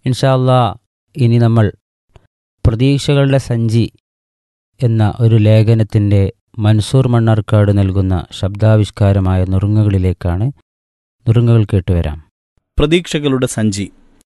ഇൻഷാല്ലാ ഇനി നമ്മൾ പ്രതീക്ഷകളുടെ സഞ്ചി എന്ന ഒരു ലേഖനത്തിൻ്റെ മൻസൂർ മണ്ണാർക്കാട് നൽകുന്ന ശബ്ദാവിഷ്കാരമായ നുറുങ്ങുകളിലേക്കാണ് നുറുങ്ങുകൾ കേട്ടുവരാം പ്രതീക്ഷകളുടെ സഞ്ചി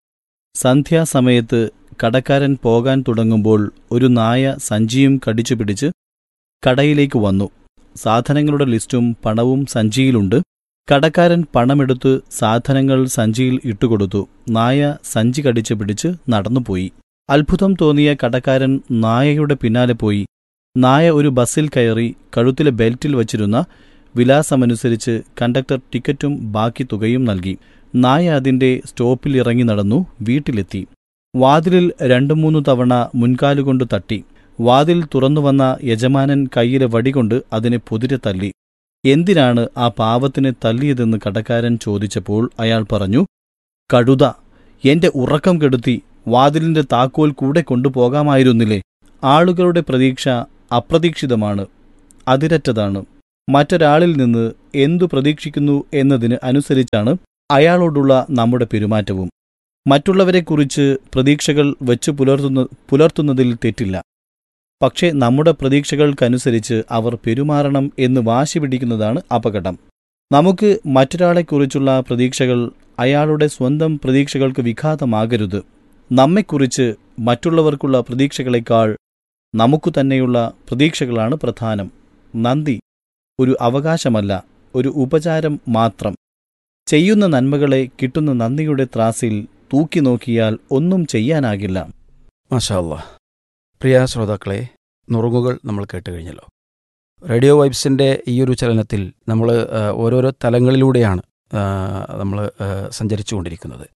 സന്ധ്യാസമയത്ത് കടക്കാരൻ പോകാൻ തുടങ്ങുമ്പോൾ ഒരു നായ സഞ്ചിയും കടിച്ചു പിടിച്ച് കടയിലേക്ക് വന്നു സാധനങ്ങളുടെ ലിസ്റ്റും പണവും സഞ്ചിയിലുണ്ട് കടക്കാരൻ പണമെടുത്ത് സാധനങ്ങൾ സഞ്ചിയിൽ ഇട്ടുകൊടുത്തു നായ സഞ്ചി കടിച്ചു പിടിച്ച് നടന്നുപോയി അത്ഭുതം തോന്നിയ കടക്കാരൻ നായയുടെ പിന്നാലെ പോയി നായ ഒരു ബസ്സിൽ കയറി കഴുത്തിലെ ബെൽറ്റിൽ വച്ചിരുന്ന വിലാസമനുസരിച്ച് കണ്ടക്ടർ ടിക്കറ്റും ബാക്കി തുകയും നൽകി നായ അതിന്റെ സ്റ്റോപ്പിൽ ഇറങ്ങി നടന്നു വീട്ടിലെത്തി വാതിലിൽ രണ്ടു മൂന്നു തവണ മുൻകാലുകൊണ്ട് തട്ടി വാതിൽ തുറന്നുവന്ന യജമാനൻ കയ്യിലെ വടികൊണ്ട് അതിനെ പൊതിരെ തല്ലി എന്തിനാണ് ആ പാവത്തിനെ തല്ലിയതെന്ന് കടക്കാരൻ ചോദിച്ചപ്പോൾ അയാൾ പറഞ്ഞു കഴുത എന്റെ ഉറക്കം കെടുത്തി വാതിലിന്റെ താക്കോൽ കൂടെ കൊണ്ടുപോകാമായിരുന്നില്ലേ ആളുകളുടെ പ്രതീക്ഷ അപ്രതീക്ഷിതമാണ് അതിരറ്റതാണ് മറ്റൊരാളിൽ നിന്ന് എന്തു പ്രതീക്ഷിക്കുന്നു എന്നതിന് അനുസരിച്ചാണ് അയാളോടുള്ള നമ്മുടെ പെരുമാറ്റവും മറ്റുള്ളവരെക്കുറിച്ച് പ്രതീക്ഷകൾ വെച്ചു പുലർത്തുന്ന പുലർത്തുന്നതിൽ തെറ്റില്ല പക്ഷേ നമ്മുടെ പ്രതീക്ഷകൾക്കനുസരിച്ച് അവർ പെരുമാറണം എന്ന് വാശി പിടിക്കുന്നതാണ് അപകടം നമുക്ക് മറ്റൊരാളെക്കുറിച്ചുള്ള പ്രതീക്ഷകൾ അയാളുടെ സ്വന്തം പ്രതീക്ഷകൾക്ക് വിഘാതമാകരുത് നമ്മെക്കുറിച്ച് മറ്റുള്ളവർക്കുള്ള പ്രതീക്ഷകളെക്കാൾ നമുക്കു തന്നെയുള്ള പ്രതീക്ഷകളാണ് പ്രധാനം നന്ദി ഒരു അവകാശമല്ല ഒരു ഉപചാരം മാത്രം ചെയ്യുന്ന നന്മകളെ കിട്ടുന്ന നന്ദിയുടെ ത്രാസിൽ തൂക്കി നോക്കിയാൽ ഒന്നും ചെയ്യാനാകില്ല മാഷാല്ല പ്രിയ ശ്രോതാക്കളെ നുറുങ്ങുകൾ നമ്മൾ കേട്ട് കഴിഞ്ഞല്ലോ റേഡിയോ വൈബ്സിൻ്റെ ഈ ഒരു ചലനത്തിൽ നമ്മൾ ആ, ഓരോരോ തലങ്ങളിലൂടെയാണ് നമ്മൾ സഞ്ചരിച്ചുകൊണ്ടിരിക്കുന്നത്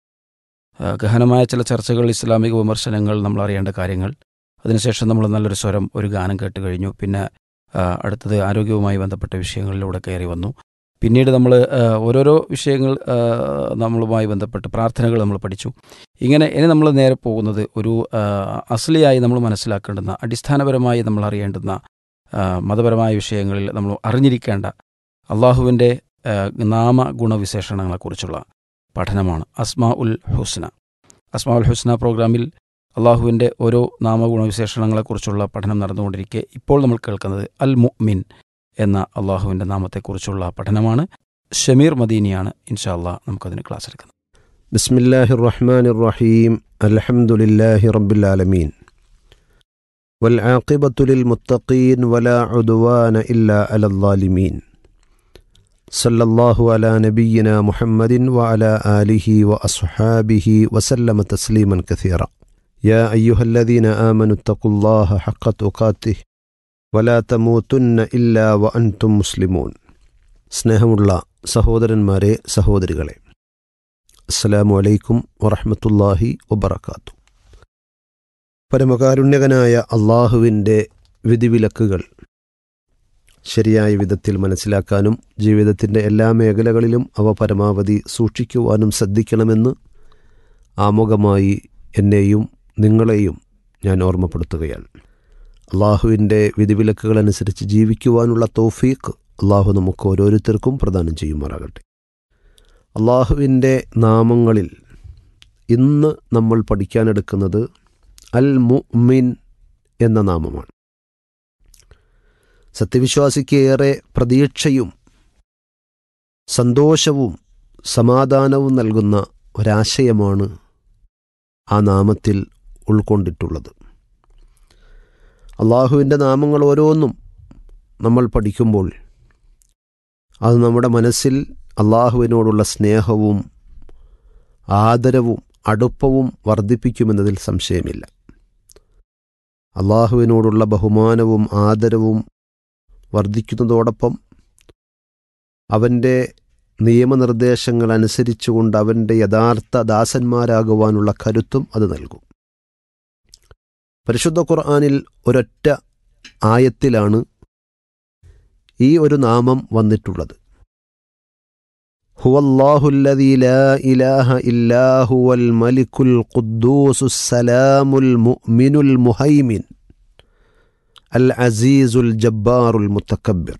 ആ, ഗഹനമായ ചില ചർച്ചകൾ ഇസ്ലാമിക വിമർശനങ്ങൾ നമ്മൾ അറിയേണ്ട കാര്യങ്ങൾ അതിനുശേഷം നമ്മൾ നല്ലൊരു സ്വരം ഒരു ഗാനം കേട്ട് കഴിഞ്ഞു പിന്നെ ആ, അടുത്തത് ആരോഗ്യവുമായി ബന്ധപ്പെട്ട വിഷയങ്ങളിലൂടെ കയറി വന്നു പിന്നീട് നമ്മൾ ഓരോരോ വിഷയങ്ങൾ ആ, നമ്മളുമായി ബന്ധപ്പെട്ട് പ്രാർത്ഥനകൾ നമ്മൾ പഠിച്ചു ഇങ്ങനെ ഇനി നമ്മൾ നേരെ പോകുന്നത് ഒരു ആ, അസ്ലിയായി നമ്മൾ മനസ്സിലാക്കേണ്ടുന്ന അടിസ്ഥാനപരമായി നമ്മൾ അറിയേണ്ടുന്ന ആ, മതപരമായ വിഷയങ്ങളിൽ നമ്മൾ അറിഞ്ഞിരിക്കേണ്ട അള്ളാഹുവിൻ്റെ ആ, നാമ ഗുണവിശേഷണങ്ങളെക്കുറിച്ചുള്ള പഠനമാണ് അസ്മാ ഉൽ ഹുസ്ന അസ്മാ ഉൽ ഹുസ്ന പ്രോഗ്രാമിൽ അള്ളാഹുവിൻ്റെ ഓരോ നാമഗുണവിശേഷണങ്ങളെക്കുറിച്ചുള്ള പഠനം നടന്നുകൊണ്ടിരിക്കെ ഇപ്പോൾ നമ്മൾ കേൾക്കുന്നത് അൽ മുഅ്മിൻ എന്ന അള്ളാഹുവിൻ്റെ നാമത്തെക്കുറിച്ചുള്ള പഠനമാണ് ഷമീർ മദീനിയാണ് ഇൻഷാ അള്ളാഹ് നമുക്കതിന് ക്ലാസ് എടുക്കുന്നത് بسم الله الرحمن الرحيم الحمد لله رب العالمين والعاقبة للمتقين ولا عدوان إلا على الظالمين صلى الله على نبينا محمد وعلى آله وأصحابه وسلم تسليما كثيرا يا أيها الذين آمنوا اتقوا الله حق تقاته ولا تموتن إلا وأنتم مسلمون സ്നേഹമുള്ള സഹോദരന്മാരെ സഹോദരികളെ അസ്സലാമു അലൈക്കും വറഹ്മത്തുള്ളാഹി വബറകാത്തു പരമകാരുണ്യകനായ അള്ളാഹുവിൻ്റെ വിധിവിലക്കുകൾ ശരിയായ വിധത്തിൽ മനസ്സിലാക്കാനും ജീവിതത്തിൻ്റെ എല്ലാ മേഖലകളിലും അവ പരമാവധി സൂക്ഷിക്കുവാനും ശ്രദ്ധിക്കണമെന്ന് ആമുഖമായി എന്നെയും നിങ്ങളെയും ഞാൻ ഓർമ്മപ്പെടുത്തുകയാണ് അള്ളാഹുവിൻ്റെ വിധിവിലക്കുകളനുസരിച്ച് ജീവിക്കുവാനുള്ള തൗഫീഖ് അള്ളാഹു നമുക്ക് ഓരോരുത്തർക്കും പ്രദാനം ചെയ്യുമാറാകട്ടെ അള്ളാഹുവിൻ്റെ നാമങ്ങളിൽ ഇന്ന് നമ്മൾ പഠിക്കാനെടുക്കുന്നത് അൽ മുഅ്മിൻ എന്ന നാമമാണ് സത്യവിശ്വാസിക്ക് ഏറെ പ്രതീക്ഷയും സന്തോഷവും സമാധാനവും നൽകുന്ന ഒരാശയമാണ് ആ നാമത്തിൽ ഉൾക്കൊണ്ടിട്ടുള്ളത് അള്ളാഹുവിൻ്റെ നാമങ്ങൾ ഓരോന്നും നമ്മൾ പഠിക്കുമ്പോൾ അത് നമ്മുടെ മനസ്സിൽ അള്ളാഹുവിനോടുള്ള സ്നേഹവും ആദരവും അടുപ്പവും വർദ്ധിപ്പിക്കുമെന്നതിൽ സംശയമില്ല അള്ളാഹുവിനോടുള്ള ബഹുമാനവും ആദരവും വർദ്ധിക്കുന്നതോടൊപ്പം അവൻ്റെ നിയമനിർദ്ദേശങ്ങൾ അനുസരിച്ചുകൊണ്ട് അവൻ്റെ യഥാർത്ഥ ദാസന്മാരാകുവാനുള്ള കരുത്തും അത് നൽകും പരിശുദ്ധ ഖുർആാനിൽ ഒരൊറ്റ ആയത്തിലാണ് ഈ ഒരു നാമം വന്നിട്ടുള്ളത് ഹുവല്ലാഹുല്ലദീ ലാ ഇലാഹ ഇല്ലാ ഹുവൽ മലിക്കുൽ ഖുദ്ദൂസുസ് സലാമുൽ മുഅ്മിനുൽ മുഹൈമിൻ അൽ അസീസുൽ ജബ്ബാറുൽ മുത്തക്കബ്ബിർ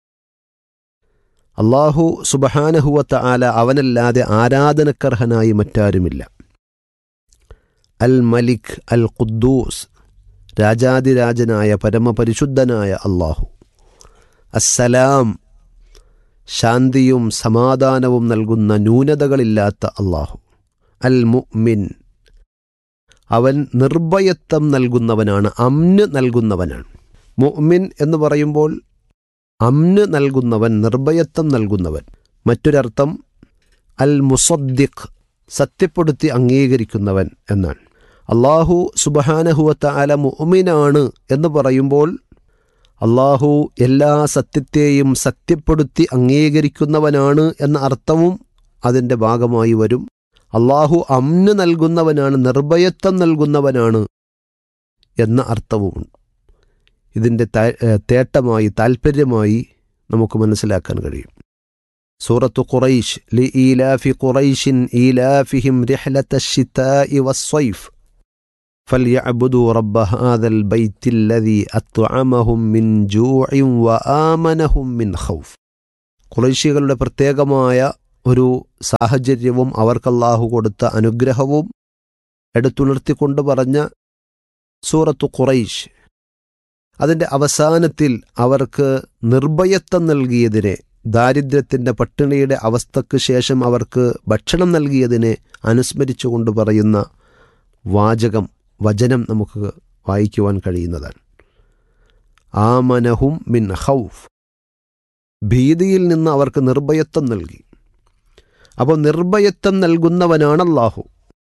അള്ളാഹു സുബഹാനഹുവത്ത ആല അവനല്ലാതെ ആരാധനക്കർഹനായി മറ്റാരുമില്ല അൽ മലിക് അൽ ഖുദ്ദൂസ് രാജാതിരാജനായ പരമപരിശുദ്ധനായ അള്ളാഹു അസ്സലാം ശാന്തിയും സമാധാനവും നൽകുന്ന ന്യൂനതകളില്ലാത്ത അള്ളാഹു അൽ മുഅ്മിൻ അവൻ നിർഭയത്വം നൽകുന്നവനാണ് അമ്ന് നൽകുന്നവനാണ് മുഅ്മിൻ എന്ന് പറയുമ്പോൾ അമ്ന് നൽകുന്നവൻ നിർഭയത്വം നൽകുന്നവൻ മറ്റൊരർത്ഥം അൽ മുസദ്ദിഖ് സത്യപ്പെടുത്തി അംഗീകരിക്കുന്നവൻ എന്നാണ് അള്ളാഹു സുബഹാനഹുവത്ത അല മുഅ്മിനാണ് എന്ന് പറയുമ്പോൾ അള്ളാഹു എല്ലാ സത്യത്തെയും സത്യപ്പെടുത്തി അംഗീകരിക്കുന്നവനാണ് എന്ന അർത്ഥവും അതിൻ്റെ ഭാഗമായി വരും അള്ളാഹു അമ്ന് നൽകുന്നവനാണ് നിർഭയത്വം നൽകുന്നവനാണ് എന്ന അർത്ഥവുമുണ്ട് ഇതിൻ്റെ താ- ഏ, തേട്ടമായി താൽപ്പര്യമായി നമുക്ക് മനസ്സിലാക്കാൻ കഴിയും സൂറത്തു ഖുറൈഷ് ലി ഈലാഫി ഖുറൈഷിൻ ഈലാഫിഹിം റിഹ്ലത الشتاء والصيف فليعبدوا رب هذا البيت الذي أطعمهم من جوع وآمنهم من خوف ഖുറൈശികളുടെ പ്രത്യേകമായ ഒരു സാഹചര്യവും അവർക്കല്ലാഹു കൊടുത്ത അനുഗ്രഹവും എടുത്തുണർത്തിക്കൊണ്ട് പറഞ്ഞ സൂറത്തു ഖുറൈഷ് അതിൻ്റെ അവസാനത്തിൽ അവർക്ക് നിർഭയത്വം നൽകിയതിനെ ദാരിദ്ര്യത്തിൻ്റെ പട്ടിണിയുടെ അവസ്ഥയ്ക്ക് ശേഷം അവർക്ക് ഭക്ഷണം നൽകിയതിനെ അനുസ്മരിച്ചുകൊണ്ട് പറയുന്ന വാചകം വചനം നമുക്ക് വായിക്കുവാൻ കഴിയുന്നതാണ് ആമനഹും മിൻ ഹൗഫ് ഭീതിയിൽ നിന്ന് അവർക്ക് നിർഭയത്വം നൽകി അപ്പോൾ നിർഭയത്വം നൽകുന്നവനാണ് അള്ളാഹു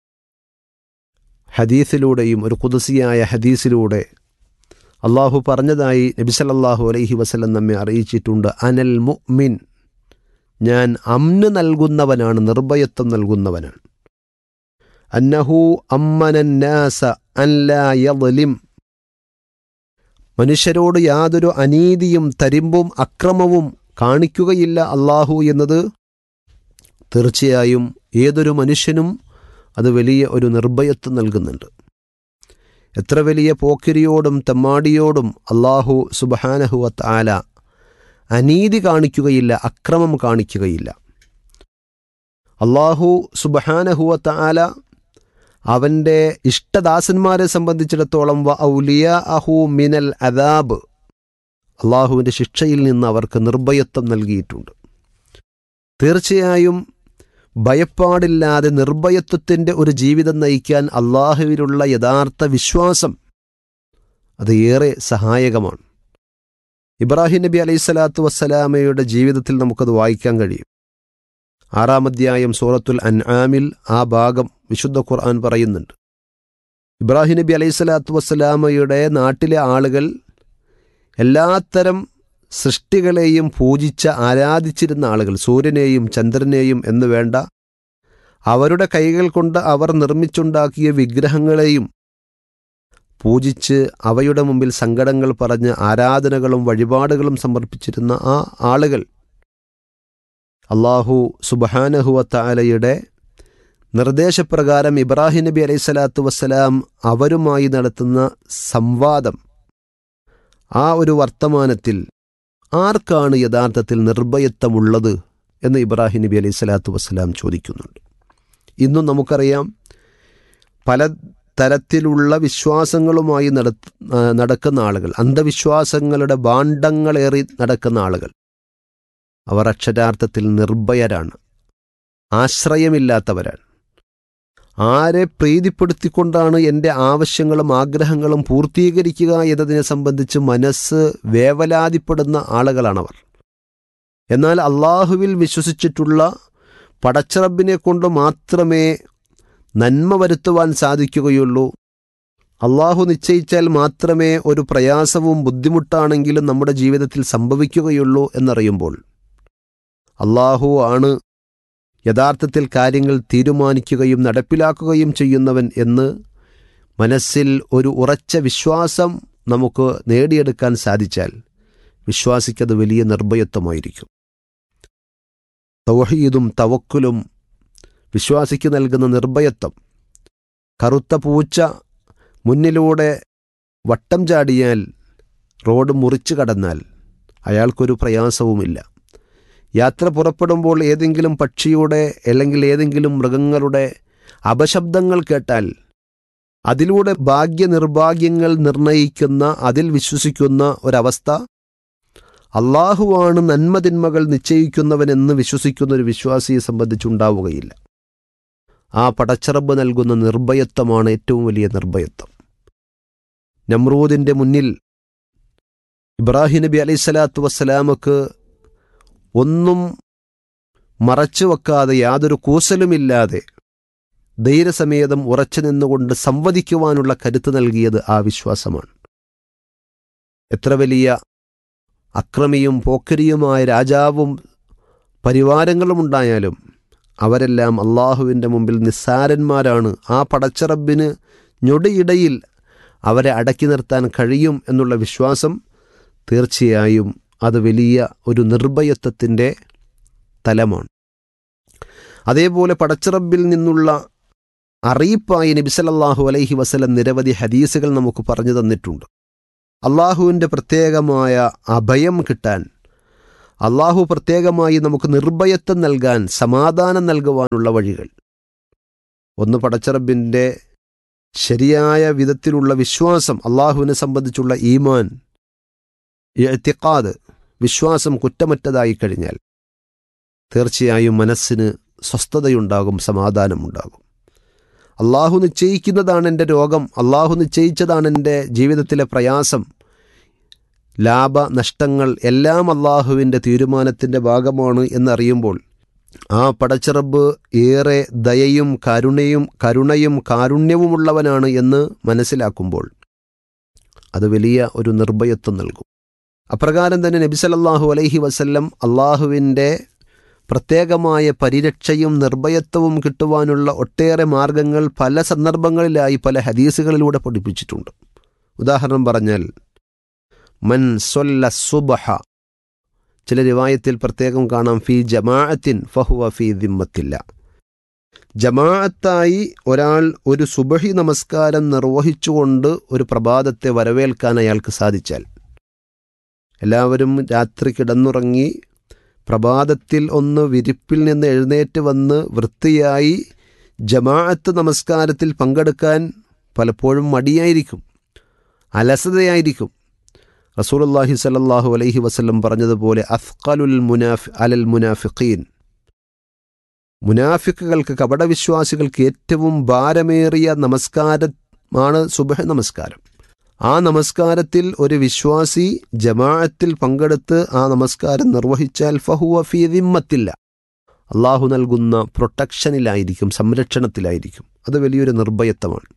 ഹദീസിലൂടെയും ഒരു കുതിസിയായ ഹദീസിലൂടെ അള്ളാഹു പറഞ്ഞതായി നബിസലല്ലാഹു അലൈഹി വസല്ലം നമ്മെ അറിയിച്ചിട്ടുണ്ട് അനൽ മുഅ്മിൻ ഞാൻ അമ്ന് നൽകുന്നവനാണ് നിർഭയത്വം നൽകുന്നവനാണ് അന്നഹു അമ്മനന്നാസ അല്ലാ യദ്ലിം മനുഷ്യരോട് യാതൊരു അനീതിയും തരിമ്പും അക്രമവും കാണിക്കുകയില്ല അള്ളാഹു എന്നത് തീർച്ചയായും ഏതൊരു മനുഷ്യനും അത് വലിയ ഒരു നിർഭയത്വം നൽകുന്നുണ്ട് എത്ര വലിയ പോക്കിരിയോടും തെമ്മാടിയോടും അള്ളാഹു സുബഹാനഹുവത്ത് ആല അനീതി കാണിക്കുകയില്ല അക്രമം കാണിക്കുകയില്ല അള്ളാഹു സുബഹാനഹുവത്ത് ആല അവൻ്റെ ഇഷ്ടദാസന്മാരെ സംബന്ധിച്ചിടത്തോളം വ ഔലിയ അഹു മിനൽ അദാബ് അള്ളാഹുവിൻ്റെ ശിക്ഷയിൽ നിന്ന് അവർക്ക് നിർഭയത്വം നൽകിയിട്ടുണ്ട് തീർച്ചയായും ഭയപ്പാടില്ലാതെ നിർഭയത്വത്തിൻ്റെ ഒരു ജീവിതം നയിക്കാൻ അള്ളാഹുവിലുള്ള യഥാർത്ഥ വിശ്വാസം അത് ഏറെ സഹായകമാണ് ഇബ്രാഹിം നബി അലൈഹി സ്വലാത്തു വസ്സലാമയുടെ ജീവിതത്തിൽ നമുക്കത് വായിക്കാൻ കഴിയും ആറാം അധ്യായം സൂറത്തുൽ അൻആമിൽ ആ ഭാഗം വിശുദ്ധ ഖുർആൻ പറയുന്നുണ്ട് ഇബ്രാഹിം നബി അലൈഹി സ്വലാത്തു വസ്സലാമയുടെ നാട്ടിലെ ആളുകൾ എല്ലാത്തരം സൃഷ്ടികളെയും പൂജിച്ച് ആരാധിച്ചിരുന്ന ആളുകൾ സൂര്യനെയും ചന്ദ്രനെയും എന്ന് വേണ്ട അവരുടെ കൈകൾ കൊണ്ട് അവർ നിർമ്മിച്ചുണ്ടാക്കിയ വിഗ്രഹങ്ങളെയും പൂജിച്ച് അവയുടെ മുമ്പിൽ സങ്കടങ്ങൾ പറഞ്ഞ് ആരാധനകളും വഴിപാടുകളും സമർപ്പിച്ചിരുന്ന ആ ആളുകൾ അള്ളാഹു സുബഹാനഹുവത്താലയുടെ നിർദ്ദേശപ്രകാരം ഇബ്രാഹിം നബി അലൈഹി സ്വലാത്തു വസ്സലാം അവരുമായി നടത്തുന്ന സംവാദം ആ ഒരു വർത്തമാനത്തിൽ ആർക്കാണ് യഥാർത്ഥത്തിൽ നിർഭയത്വമുള്ളത് എന്ന് ഇബ്രാഹിം നബി അലൈഹി സ്വലാത്തു വസ്സലാം ചോദിക്കുന്നുണ്ട് ഇന്നും നമുക്കറിയാം പല തരത്തിലുള്ള വിശ്വാസങ്ങളുമായി നട നടക്കുന്ന ആളുകൾ അന്ധവിശ്വാസങ്ങളുടെ ഭാണ്ഡങ്ങളേറി നടക്കുന്ന ആളുകൾ അവർ അക്ഷരാർത്ഥത്തിൽ നിർഭയരാണ് ആശ്രയമില്ലാത്തവരാണ് ആരെ പ്രീതിപ്പെടുത്തിക്കൊണ്ടാണ് എൻ്റെ ആവശ്യങ്ങളും ആഗ്രഹങ്ങളും പൂർത്തീകരിക്കുക എന്നതിനെ സംബന്ധിച്ച് മനസ്സ് വേവലാതിപ്പെടുന്ന ആളുകളാണവർ എന്നാൽ അള്ളാഹുവിൽ വിശ്വസിച്ചിട്ടുള്ള പടച്ചറബിനെ കൊണ്ട് മാത്രമേ നന്മ വരുത്തുവാൻ സാധിക്കുകയുള്ളൂ അള്ളാഹു നിശ്ചയിച്ചാൽ മാത്രമേ ഒരു പ്രയാസവും ബുദ്ധിമുട്ടാണെങ്കിലും നമ്മുടെ ജീവിതത്തിൽ സംഭവിക്കുകയുള്ളൂ എന്നറിയുമ്പോൾ അള്ളാഹു ആണ് യഥാർത്ഥത്തിൽ കാര്യങ്ങൾ തീരുമാനിക്കുകയും നടപ്പിലാക്കുകയും ചെയ്യുന്നവൻ എന്ന് മനസ്സിൽ ഒരു ഉറച്ച വിശ്വാസം നമുക്ക് നേടിയെടുക്കാൻ സാധിച്ചാൽ വിശ്വാസിക്കത് വലിയ നിർഭയത്വമായിരിക്കും തൗഹീദും തവക്കുലും വിശ്വാസിക്ക് നൽകുന്ന നിർഭയത്വം കറുത്ത പൂച്ച മുന്നിലൂടെ വട്ടം ചാടിയാൽ റോഡ് മുറിച്ചു കടന്നാൽ അയാൾക്കൊരു പ്രയാസവുമില്ല യാത്ര പുറപ്പെടുമ്പോൾ ഏതെങ്കിലും പക്ഷിയുടെ അല്ലെങ്കിൽ ഏതെങ്കിലും മൃഗങ്ങളുടെ അപശബ്ദങ്ങൾ കേട്ടാൽ അതിലൂടെ ഭാഗ്യനിർഭാഗ്യങ്ങൾ നിർണയിക്കുന്ന അതിൽ വിശ്വസിക്കുന്ന ഒരവസ്ഥ അള്ളാഹുവാണ് നന്മതിന്മകൾ നിശ്ചയിക്കുന്നവനെന്ന് വിശ്വസിക്കുന്ന ഒരു വിശ്വാസിയെ സംബന്ധിച്ചുണ്ടാവുകയില്ല ആ പടച്ചറബ് നൽകുന്ന നിർഭയത്വമാണ് ഏറ്റവും വലിയ നിർഭയത്വം നമ്രൂദിൻ്റെ മുന്നിൽ ഇബ്രാഹിം നബി അലൈഹി സ്വലാത്തു വസ്സലാമക്ക് ഒന്നും മറച്ചു വെക്കാതെ യാതൊരു കൂസലുമില്ലാതെ ധൈര്യസമേതം ഉറച്ചു നിന്നുകൊണ്ട് സംവദിക്കുവാനുള്ള കരുത്ത് നൽകിയത് ആ വിശ്വാസമാണ് എത്ര വലിയ അക്രമിയും പോക്കരിയുമായ രാജാവും പരിവാരങ്ങളുമുണ്ടായാലും അവരെല്ലാം അള്ളാഹുവിൻ്റെ മുമ്പിൽ നിസ്സാരന്മാരാണ് ആ പടച്ചറബിന് ഞൊടിയിടയിൽ അവരെ അടക്കി നിർത്താൻ കഴിയും എന്നുള്ള വിശ്വാസം തീർച്ചയായും അത് വലിയ ഒരു നിർഭയത്വത്തിൻ്റെ തലമാണ് അതേപോലെ പടച്ചിറബിൽ നിന്നുള്ള അറിയിപ്പായി നബിസലല്ലാഹു അലൈഹി വസലം നിരവധി ഹദീസുകൾ നമുക്ക് പറഞ്ഞു തന്നിട്ടുണ്ട് അള്ളാഹുവിൻ്റെ പ്രത്യേകമായ അഭയം കിട്ടാൻ അള്ളാഹു പ്രത്യേകമായി നമുക്ക് നിർഭയത്വം നൽകാൻ സമാധാനം നൽകുവാനുള്ള വഴികൾ ഒന്ന് പടച്ചറബിൻ്റെ ശരിയായ വിധത്തിലുള്ള വിശ്വാസം അള്ളാഹുവിനെ സംബന്ധിച്ചുള്ള ഈമാൻ എത്തിക്കാത് വിശ്വാസം കുറ്റമറ്റതായി കഴിഞ്ഞാൽ തീർച്ചയായും മനസ്സിന് സ്വസ്ഥതയുണ്ടാകും സമാധാനമുണ്ടാകും അള്ളാഹു നിശ്ചയിക്കുന്നതാണ് എൻ്റെ രോഗം അള്ളാഹു നിശ്ചയിച്ചതാണ് എൻ്റെ ജീവിതത്തിലെ പ്രയാസം ലാഭ നഷ്ടങ്ങൾ എല്ലാം അള്ളാഹുവിൻ്റെ തീരുമാനത്തിൻ്റെ ഭാഗമാണ് എന്നറിയുമ്പോൾ ആ പടച്ചിറബ് ഏറെ ദയയും കരുണയും കരുണയും കാരുണ്യവുമുള്ളവനാണ് എന്ന് മനസ്സിലാക്കുമ്പോൾ അത് വലിയ ഒരു നിർഭയത്വം നൽകും അപ്രകാരം തന്നെ നബി സല്ലല്ലാഹു അലൈഹി വസല്ലം അള്ളാഹുവിൻ്റെ പ്രത്യേകമായ പരിരക്ഷയും നിർഭയത്വവും കിട്ടുവാനുള്ള ഒട്ടേറെ മാർഗങ്ങൾ പല സന്ദർഭങ്ങളിലായി പല ഹദീസുകളിലൂടെ പഠിപ്പിച്ചിട്ടുണ്ട് ഉദാഹരണം പറഞ്ഞാൽ മൻ സൊല്ല സുബഹ ചില റിവായത്തിൽ പ്രത്യേകം കാണാം ഫി ജമാഅത്തിൻ ഫഹുവ ഫി ദിമ്മത്തില്ല ജമാഅത്തായി ഒരാൾ ഒരു സുബഹി നമസ്കാരം നിർവഹിച്ചുകൊണ്ട് ഒരു പ്രഭാതത്തെ വരവേൽക്കാൻ അയാൾക്ക് സാധിച്ചാൽ എല്ലാവരും രാത്രി കിടന്നുറങ്ങി പ്രഭാതത്തിൽ ഒന്ന് വിരിപ്പിൽ നിന്ന് എഴുന്നേറ്റ് വന്ന് വൃത്തിയായി ജമാഅത്ത് നമസ്കാരത്തിൽ പങ്കെടുക്കാൻ പലപ്പോഴും മടിയായിരിക്കും അലസതയായിരിക്കും റസൂലുള്ളാഹി സല്ലല്ലാഹു അലൈഹി വസല്ലം പറഞ്ഞതുപോലെ അഫ്ഖലുൽ മുനാഫി അലൽ മുനാഫിഖീൻ മുനാഫിക്കുകൾക്ക് കപടവിശ്വാസികൾക്ക് ഏറ്റവും ഭാരമേറിയ നമസ്കാരമാണ് സുബഹ നമസ്കാരം ആ നമസ്കാരത്തിൽ ഒരു വിശ്വാസി ജമാഅത്തിൽ പങ്കെടുത്ത് ആ നമസ്കാരം നിർവഹിച്ചാൽ ഫഹുവ ഫീ ദിമ്മത്തില്ല അള്ളാഹു നൽകുന്ന പ്രൊട്ടക്ഷനിലായിരിക്കും സംരക്ഷണത്തിലായിരിക്കും അത് വലിയൊരു നിർഭയത്വമാണ്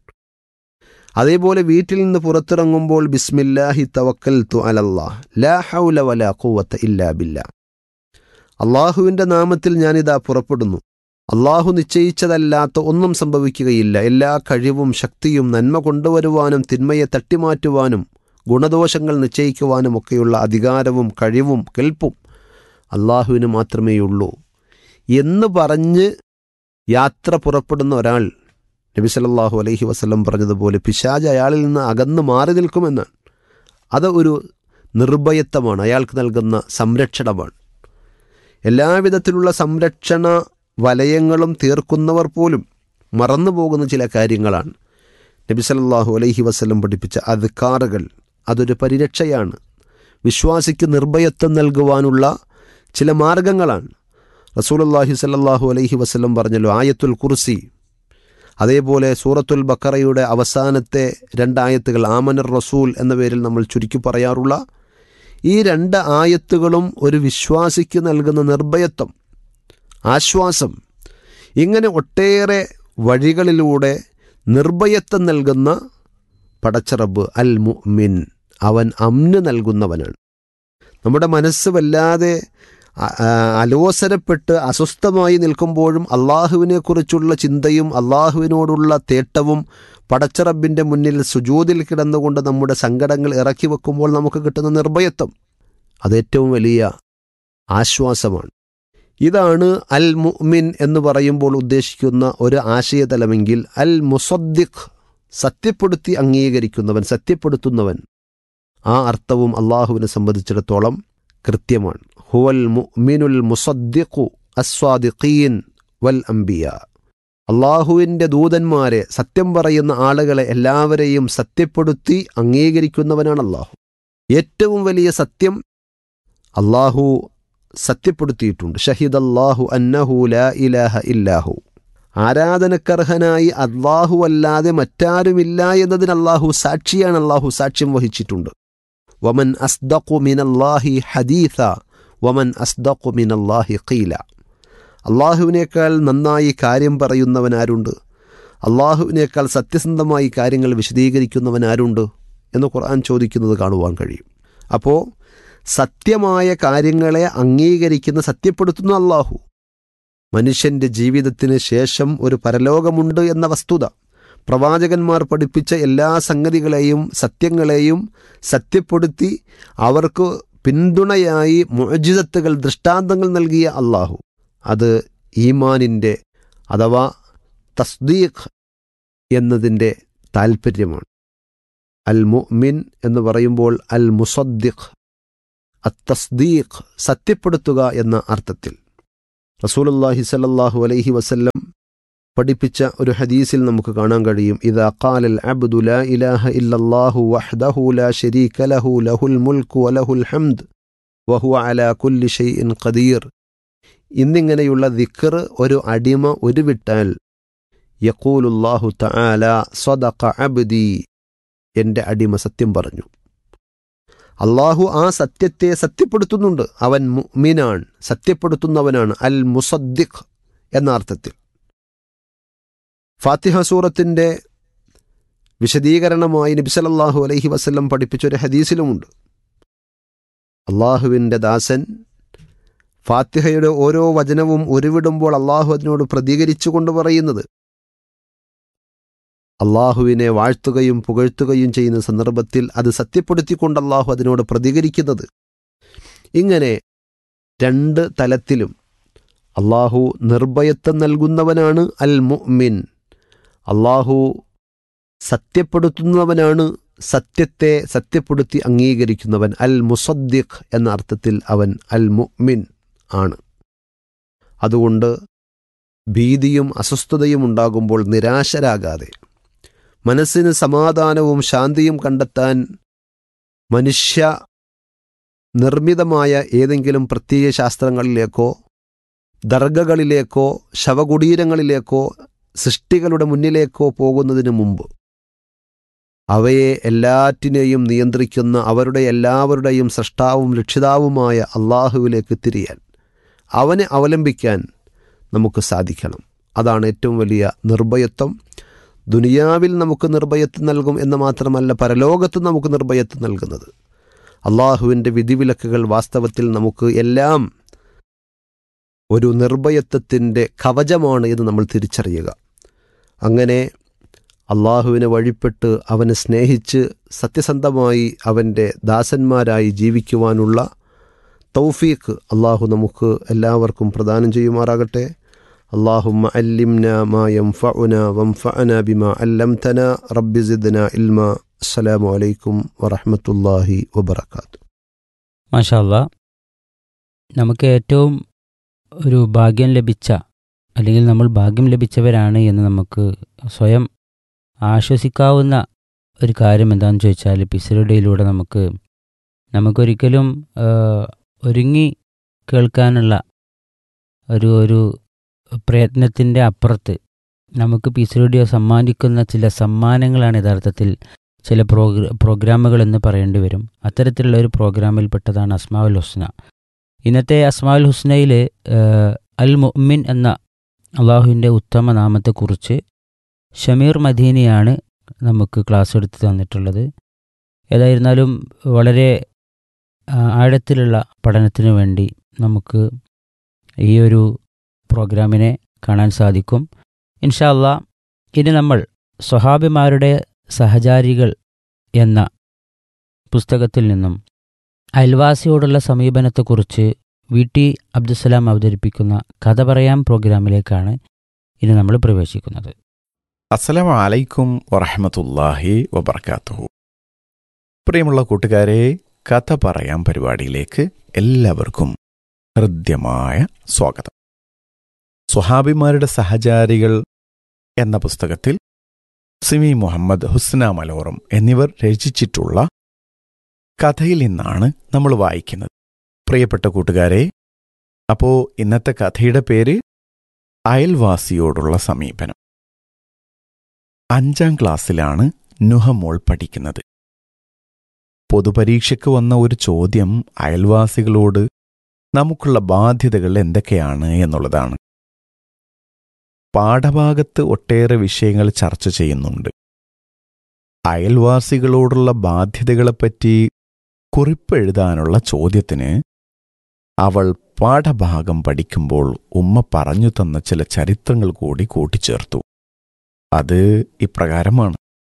അതേപോലെ വീട്ടിൽ നിന്ന് പുറത്തിറങ്ങുമ്പോൾ ബിസ്മില്ലാഹി തവക്കൽ തു അലല്ലാഹ് ലാ ഹൗല വലാ ഖുവത്ത ഇല്ലാ ബില്ലാ അള്ളാഹുവിൻ്റെ നാമത്തിൽ ഞാനിതാ പുറപ്പെടുന്നു അള്ളാഹു നിശ്ചയിച്ചതല്ലാത്ത ഒന്നും സംഭവിക്കുകയില്ല എല്ലാ കഴിവും ശക്തിയും നന്മ കൊണ്ടുവരുവാനും തിന്മയെ തട്ടിമാറ്റുവാനും ഗുണദോഷങ്ങൾ നിശ്ചയിക്കുവാനും ഒക്കെയുള്ള അധികാരവും കഴിവും കെൽപ്പും അള്ളാഹുവിന് മാത്രമേയുള്ളൂ എന്ന് പറഞ്ഞ് യാത്ര പുറപ്പെടുന്ന ഒരാൾ നബി സല്ലല്ലാഹു അലൈഹി വസല്ലം പറഞ്ഞതുപോലെ പിശാജ് അയാളിൽ നിന്ന് അകന്ന് മാറി നിൽക്കുമെന്നാണ് അത് ഒരു നിർഭയത്വമാണ് അയാൾക്ക് നൽകുന്ന സംരക്ഷണമാണ് എല്ലാവിധത്തിലുള്ള സംരക്ഷണ വലയങ്ങളും തീർക്കുന്നവർ പോലും മറന്നു പോകുന്ന ചില കാര്യങ്ങളാണ് നബി സല്ലല്ലാഹു അലൈഹി വസല്ലം പഠിപ്പിച്ച അധികാറുകൾ അതൊരു പരിരക്ഷയാണ് വിശ്വാസിക്ക് നിർഭയത്വം നൽകുവാനുള്ള ചില മാർഗങ്ങളാണ് റസൂലുള്ളാഹി സല്ലല്ലാഹു അലൈഹി വസല്ലം പറഞ്ഞല്ലോ ആയത്തുൽ കുർസി അതേപോലെ സൂറത്തുൽ ബക്കറയുടെ അവസാനത്തെ രണ്ടായത്തുകൾ ആമനർ റസൂൽ എന്ന പേരിൽ നമ്മൾ ചുരുക്കി പറയാറുള്ള ഈ രണ്ട് ആയത്തുകളും ഒരു വിശ്വാസിക്ക് നൽകുന്ന നിർഭയത്വം ആശ്വാസം ഇങ്ങനെ ഒട്ടേറെ വഴികളിലൂടെ നിർഭയത്വം നൽകുന്ന പടച്ചറബ് അൽ മുഅ്മിൻ അവൻ അമ്ന് നൽകുന്നവനാണ് നമ്മുടെ മനസ്സ് വല്ലാതെ അ- ആ, അലോസരപ്പെട്ട് അസ്വസ്ഥമായി നിൽക്കുമ്പോഴും അള്ളാഹുവിനെക്കുറിച്ചുള്ള ചിന്തയും അള്ളാഹുവിനോടുള്ള തേട്ടവും പടച്ചറബിൻ്റെ മുന്നിൽ സുജൂതിൽ കിടന്നുകൊണ്ട് നമ്മുടെ സങ്കടങ്ങൾ ഇറക്കി വെക്കുമ്പോൾ നമുക്ക് കിട്ടുന്ന നിർഭയത്വം അത് ഏറ്റവും വലിയ ആശ്വാസമാണ് ഇതാണ് അൽ മുഅ്മിൻ എന്ന് പറയുമ്പോൾ ഉദ്ദേശിക്കുന്ന ഒരു ആശയതലമെങ്കിൽ അൽ മുസദ്ദിഖ് സത്യപ്പെടുത്തി അംഗീകരിക്കുന്നവൻ സത്യപ്പെടുത്തുന്നവൻ ആ അർത്ഥവും അള്ളാഹുവിനെ സംബന്ധിച്ചിടത്തോളം കൃത്യമാണ് ഹുവൽ മുഅ്മിനുൽ മുസദ്ദിഖു അസ്വാദിഖീൻ വൽ അംബിയ അള്ളാഹുവിൻ്റെ ദൂതന്മാരെ സത്യം പറയുന്ന ആളുകളെ എല്ലാവരെയും സത്യപ്പെടുത്തി അംഗീകരിക്കുന്നവനാണ് അള്ളാഹു ഏറ്റവും വലിയ സത്യം അള്ളാഹു സത്യപ്പെടുത്തിയിട്ടുണ്ട് ഷഹിദ് അള്ളാഹു അന്നഹു ലാ ഇലാഹ ഇല്ലാഹു ആരാധനക്കർഹനായി അള്ളാഹു അല്ലാതെ മറ്റാരുമില്ല എന്നതിന് അള്ളാഹു സാക്ഷിയാണ് അള്ളാഹു സാക്ഷ്യം വഹിച്ചിട്ടുണ്ട് വമൻ അസ്ദഖു മിനല്ലാഹി ഹദീഥ വമൻ അസ്ദഖു മിനല്ലാഹി ഖീല അള്ളാഹുവിനേക്കാൾ നന്നായി കാര്യം പറയുന്നവനാരുണ്ട് അള്ളാഹുവിനേക്കാൾ സത്യസന്ധമായി കാര്യങ്ങൾ വിശദീകരിക്കുന്നവനാരുണ്ട് എന്ന് ഖുർആൻ ചോദിക്കുന്നത് കാണുവാൻ കഴിയും അപ്പോൾ സത്യമായ കാര്യങ്ങളെ അംഗീകരിക്കുന്ന സത്യപ്പെടുത്തുന്ന അള്ളാഹു മനുഷ്യൻ്റെ ജീവിതത്തിന് ശേഷം ഒരു പരലോകമുണ്ട് എന്ന വസ്തുത പ്രവാചകന്മാർ പഠിപ്പിച്ച എല്ലാ സംഗതികളെയും സത്യങ്ങളെയും സത്യപ്പെടുത്തി അവർക്ക് പിന്തുണയായി മുഅജിതത്തുകൾ ദൃഷ്ടാന്തങ്ങൾ നൽകിയ അള്ളാഹു അത് ഈമാനിൻ്റെ അഥവാ തസ്ദീഖ് എന്നതിൻ്റെ താൽപ്പര്യമാണ് അൽ മുഅ്മിൻ എന്ന് പറയുമ്പോൾ അൽ മുസദ്ദിഖ് അത്തസ്ദീഖ് സത്യപ്പെടുത്തുക എന്ന അർത്ഥത്തിൽ റസൂലുല്ലാഹി സല്ലല്ലാഹു അലൈഹി വസല്ലം പഠിപ്പിച്ച ഒരു ഹദീസിൽ നമുക്ക് കാണാൻ കഴിയും ഇതാ ഖാലൽ അബ്ദു ലാ ഇലാഹ ഇല്ലല്ലാഹു വഹ്ദഹു ലാ ശരീക ലഹു ലഹുൽ മുൽക്കു വലഹുൽ ഹംദ് വഹുവ അലാ കുല്ലി ഷൈഇൻ ഖദീർ ഇന്നിങ്ങനെയുള്ള ദിക്ർ ഒരു അടിമ ഉരുവിട്ടാൽ യഖൂലുല്ലാഹു തആല സ്വദഖ അബ്ദി എൻ്റെ അടിമ സത്യം പറഞ്ഞു അള്ളാഹു ആ സത്യത്തെ സത്യപ്പെടുത്തുന്നുണ്ട് അവൻ മുഅ്മിനാൻ സത്യപ്പെടുത്തുന്നവനാണ് അൽ മുസദ്ദിഖ് എന്ന അർത്ഥത്തിൽ ഫാത്തിഹ സൂറത്തിൻ്റെ വിശദീകരണമായി നബിസലല്ലാഹു അലൈഹി വസ്ല്ലം പഠിപ്പിച്ചൊരു ഹദീസിലുമുണ്ട് അള്ളാഹുവിൻ്റെ ദാസൻ ഫാത്തിഹയുടെ ഓരോ വചനവും ഉരുവിടുമ്പോൾ അള്ളാഹു അതിനോട് പ്രതികരിച്ചുകൊണ്ട് പറയുന്നത് അള്ളാഹുവിനെ വാഴ്ത്തുകയും പുകഴ്ത്തുകയും ചെയ്യുന്ന സന്ദർഭത്തിൽ അത് സത്യപ്പെടുത്തിക്കൊണ്ട് അള്ളാഹു അതിനോട് പ്രതികരിക്കുന്നത് ഇങ്ങനെ രണ്ട് തലത്തിലും അള്ളാഹു നിർഭയത്വം നൽകുന്നവനാണ് അൽ മുഅ്മിൻ അള്ളാഹു സത്യപ്പെടുത്തുന്നവനാണ് സത്യത്തെ സത്യപ്പെടുത്തി അംഗീകരിക്കുന്നവൻ അൽ മുസദ്ദിഖ് എന്ന അർത്ഥത്തിൽ അവൻ അൽ മുഅ്മിൻ ആണ് അതുകൊണ്ട് ഭീതിയും അസ്വസ്ഥതയും ഉണ്ടാകുമ്പോൾ നിരാശരാകാതെ മനസ്സിന് സമാധാനവും ശാന്തിയും കണ്ടെത്താൻ മനുഷ്യ നിർമ്മിതമായ ഏതെങ്കിലും പ്രത്യയ ശാസ്ത്രങ്ങളിലേക്കോ ദർഗകളിലേക്കോ ശവകുടീരങ്ങളിലേക്കോ സൃഷ്ടികളുടെ മുന്നിലേക്കോ പോകുന്നതിന് മുമ്പ് അവയെ എല്ലാറ്റിനെയും നിയന്ത്രിക്കുന്ന അവരുടെ എല്ലാവരുടെയും സൃഷ്ടാവും രക്ഷിതാവുമായ അള്ളാഹുവിലേക്ക് തിരിയാൻ അവനെ അവലംബിക്കാൻ നമുക്ക് സാധിക്കണം അതാണ് ഏറ്റവും വലിയ നിർഭയത്വം ദുനിയാവിൽ നമുക്ക് നിർഭയത്വം നൽകും എന്ന് മാത്രമല്ല പരലോകത്ത് നമുക്ക് നിർഭയത്വം നൽകുന്നത് അള്ളാഹുവിൻ്റെ വിധിവിലക്കുകൾ വാസ്തവത്തിൽ നമുക്ക് എല്ലാം ഒരു നിർഭയത്വത്തിൻ്റെ കവചമാണ് എന്ന് നമ്മൾ തിരിച്ചറിയുക അങ്ങനെ അള്ളാഹുവിനെ വഴിപ്പെട്ട് അവനെ സ്നേഹിച്ച് സത്യസന്ധമായി അവൻ്റെ ദാസന്മാരായി ജീവിക്കുവാനുള്ള തൗഫീഖ് അള്ളാഹു നമുക്ക് എല്ലാവർക്കും പ്രദാനം ചെയ്യുമാറാകട്ടെ اللهم علمنا ما ينفعنا وانفعنا بما علمتنا رب زدنا علما السلام عليكم ورحمة الله وبركاته മാഷാല്ല നമുക്ക് ഏറ്റവും ഒരു ഭാഗ്യം ലഭിച്ച അല്ലെങ്കിൽ നമ്മൾ ഭാഗ്യം ലഭിച്ചവരാണ് എന്ന് നമുക്ക് സ്വയം ആശ്വസിക്കാവുന്ന ഒരു കാര്യം എന്താണെന്ന് ചോദിച്ചാൽ പിസറുടയിലൂടെ നമുക്ക് നമുക്കൊരിക്കലും ആ, ഒരുങ്ങി കേൾക്കാനുള്ള ഒരു ഒരു പ്രയത്നത്തിൻ്റെ അപ്പുറത്ത് നമുക്ക് പിസറുഡിയോ സമ്മാനിക്കുന്ന ചില സമ്മാനങ്ങളാണ് യഥാർത്ഥത്തിൽ ചില പ്രോഗ്ര പ്രോഗ്രാമുകൾ എന്ന് പറയേണ്ടി വരും അത്തരത്തിലുള്ള ഒരു പ്രോഗ്രാമിൽപ്പെട്ടതാണ് അസ്മാവുൽ ഹുസ്ന ഇന്നത്തെ അസ്മാവുൽ ഹുസ്നയിൽ അൽ മുഅ്മിൻ എന്ന അള്ളാഹുവിൻ്റെ ഉത്തമ നാമത്തെക്കുറിച്ച് ഷമീർ മദീനിയാണ് നമുക്ക് ക്ലാസ് എടുത്ത് തന്നിട്ടുള്ളത് ഏതായിരുന്നാലും വളരെ ആ, ആഴത്തിലുള്ള പഠനത്തിന് വേണ്ടി നമുക്ക് ഈ ഒരു പ്രോഗ്രാമിനെ കാണാൻ സാധിക്കും ഇൻഷാല്ല ഇനി നമ്മൾ സ്വഹാബിമാരുടെ സഹചാരികൾ എന്ന പുസ്തകത്തിൽ നിന്നും അയൽവാസിയോടുള്ള സമീപനത്തെക്കുറിച്ച് വി ടി അബ്ദുസലാം അവതരിപ്പിക്കുന്ന കഥ പറയാം പ്രോഗ്രാമിലേക്കാണ് ഇനി നമ്മൾ പ്രവേശിക്കുന്നത് അസ്സലാമു അലൈക്കും വറഹമത്തല്ലാഹി വബർക്കാത്തുഹു പ്രിയമുള്ള കൂട്ടുകാരെ കഥ പറയാം പരിപാടിയിലേക്ക് എല്ലാവർക്കും ഹൃദ്യമായ സ്വാഗതം സ്വഹാബിമാരുടെ സഹചാരികൾ എന്ന പുസ്തകത്തിൽ സിമി മുഹമ്മദ് ഹുസ്ന മലോറം എന്നിവർ രചിച്ചിട്ടുള്ള കഥയിൽ നിന്നാണ് നമ്മൾ വായിക്കുന്നത് പ്രിയപ്പെട്ട കൂട്ടുകാരെ അപ്പോ ഇന്നത്തെ കഥയുടെ പേര് അയൽവാസിയോടുള്ള സമീപനം അഞ്ചാം ക്ലാസ്സിലാണ് നുഹമോൾ പഠിക്കുന്നത് പൊതുപരീക്ഷയ്ക്ക് വന്ന ഒരു ചോദ്യം അയൽവാസികളോട് നമുക്കുള്ള ബാധ്യതകൾ എന്തൊക്കെയാണ് എന്നുള്ളതാണ് പാഠഭാഗത്ത് ഒട്ടേറെ വിഷയങ്ങൾ ചർച്ച ചെയ്യുന്നുണ്ട് അയൽവാസികളോടുള്ള ബാധ്യതകളെപ്പറ്റി കുറിപ്പെഴുതാനുള്ള ചോദ്യത്തിന് അവൾ പാഠഭാഗം പഠിക്കുമ്പോൾ ഉമ്മ പറഞ്ഞു തന്ന ചില ചരിത്രങ്ങൾ കൂടി കൂട്ടിച്ചേർത്തു അത് ഇപ്രകാരമാണ്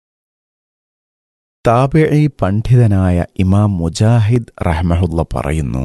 താബിഈ പണ്ഡിതനായ ഇമാം മുജാഹിദ് റഹ്മഹുല്ല പറയുന്നു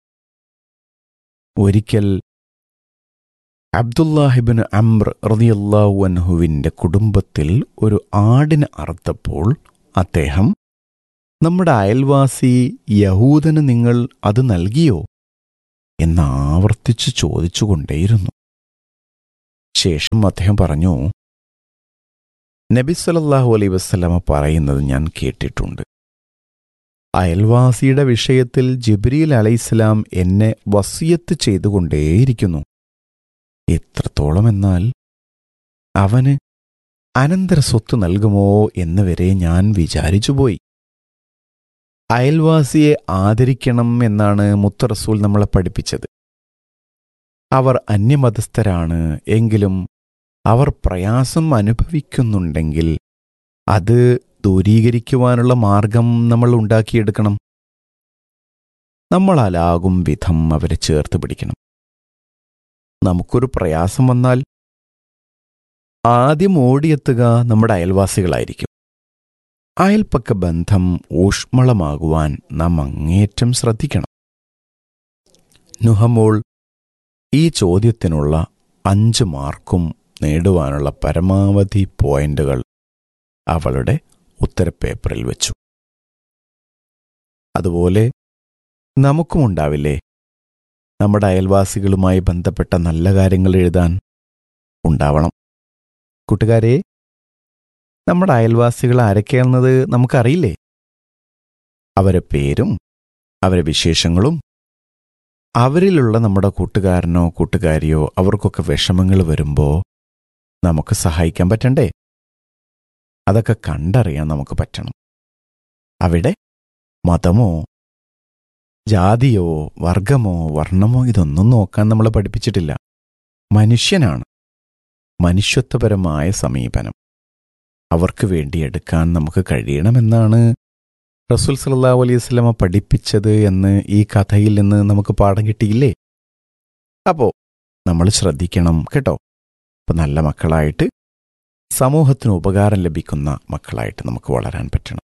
ഒരിക്കൽ അബ്ദുല്ലാഹിബിന് അംർ റതിയല്ലാഹു അൻഹുവിൻ്റെ കുടുംബത്തിൽ ഒരു ആടിന് അറുത്തപ്പോൾ അദ്ദേഹം നമ്മുടെ അയൽവാസി യഹൂദന് നിങ്ങൾ അത് നൽകിയോ എന്ന് ആവർത്തിച്ച് ചോദിച്ചുകൊണ്ടേയിരുന്നു ശേഷം അദ്ദേഹം പറഞ്ഞു നബി സല്ലല്ലാഹു അലൈഹി വസല്ലമ പറയുന്നത് ഞാൻ കേട്ടിട്ടുണ്ട് അയൽവാസിയുടെ വിഷയത്തിൽ ജിബ്രീൽ അലൈഹിസ്സലാം എന്നെ വസിയത്ത് ചെയ്തുകൊണ്ടേയിരിക്കുന്നു എത്രത്തോളം എന്നാൽ അവന് അനന്തര സ്വത്ത് നൽകുമോ എന്ന് വരെ ഞാൻ വിചാരിച്ചുപോയി അയൽവാസിയെ ആദരിക്കണം എന്നാണ് മുത്ത റസൂൽ നമ്മളെ പഠിപ്പിച്ചത് അവർ അന്യമതസ്ഥരാണ് എങ്കിലും അവർ പ്രയാസം അനുഭവിക്കുന്നുണ്ടെങ്കിൽ അത് ദൂരീകരിക്കുവാനുള്ള മാർഗം നമ്മൾ ഉണ്ടാക്കിയെടുക്കണം നമ്മളാലാകും വിധം അവരെ ചേർത്ത് പിടിക്കണം നമുക്കൊരു പ്രയാസം വന്നാൽ ആദ്യം ഓടിയെത്തുക നമ്മുടെ അയൽവാസികളായിരിക്കും അയൽപ്പക്ക ബന്ധം ഊഷ്മളമാകുവാൻ നാം അങ്ങേയറ്റം ശ്രദ്ധിക്കണം നുഹമോൾ ഈ ചോദ്യത്തിനുള്ള അഞ്ച് മാർക്കും നേടുവാനുള്ള പരമാവധി പോയിന്റുകൾ അവളുടെ ഉത്തരപ്പേപ്പറിൽ വെച്ചു അതുപോലെ നമുക്കുമുണ്ടാവില്ലേ നമ്മുടെ അയൽവാസികളുമായി ബന്ധപ്പെട്ട നല്ല കാര്യങ്ങൾ എഴുതാൻ ഉണ്ടാവണം കൂട്ടുകാരെ നമ്മുടെ അയൽവാസികൾ ആരൊക്കെയാണെന്നത് നമുക്കറിയില്ലേ അവരെ പേരും അവരെ വിശേഷങ്ങളും അവരിലുള്ള നമ്മുടെ കൂട്ടുകാരനോ കൂട്ടുകാരിയോ അവർക്കൊക്കെ വിഷമങ്ങൾ വരുമ്പോൾ നമുക്ക് സഹായിക്കാൻ പറ്റണ്ടേ അതൊക്കെ കണ്ടറിയാൻ നമുക്ക് പറ്റണം അവിടെ മതമോ ജാതിയോ വർഗമോ വർണ്ണമോ ഇതൊന്നും നോക്കാൻ നമ്മളെ പഠിപ്പിച്ചിട്ടില്ല മനുഷ്യനാണ് മനുഷ്യത്വപരമായ സമീപനം അവർക്ക് വേണ്ടി എടുക്കാൻ നമുക്ക് കഴിയണമെന്നാണ് റസൂൽ സല്ലാ അലൈഹി സ്വലമ പഠിപ്പിച്ചത് എന്ന് ഈ കഥയിൽ നിന്ന് നമുക്ക് പാഠം കിട്ടിയില്ലേ അപ്പോ നമ്മൾ ശ്രദ്ധിക്കണം കേട്ടോ അപ്പൊ നല്ല മക്കളായിട്ട് സമൂഹത്തിന് ഉപകാരം ലഭിക്കുന്ന മക്കളായിട്ട് നമുക്ക് വളരാൻ പറ്റണം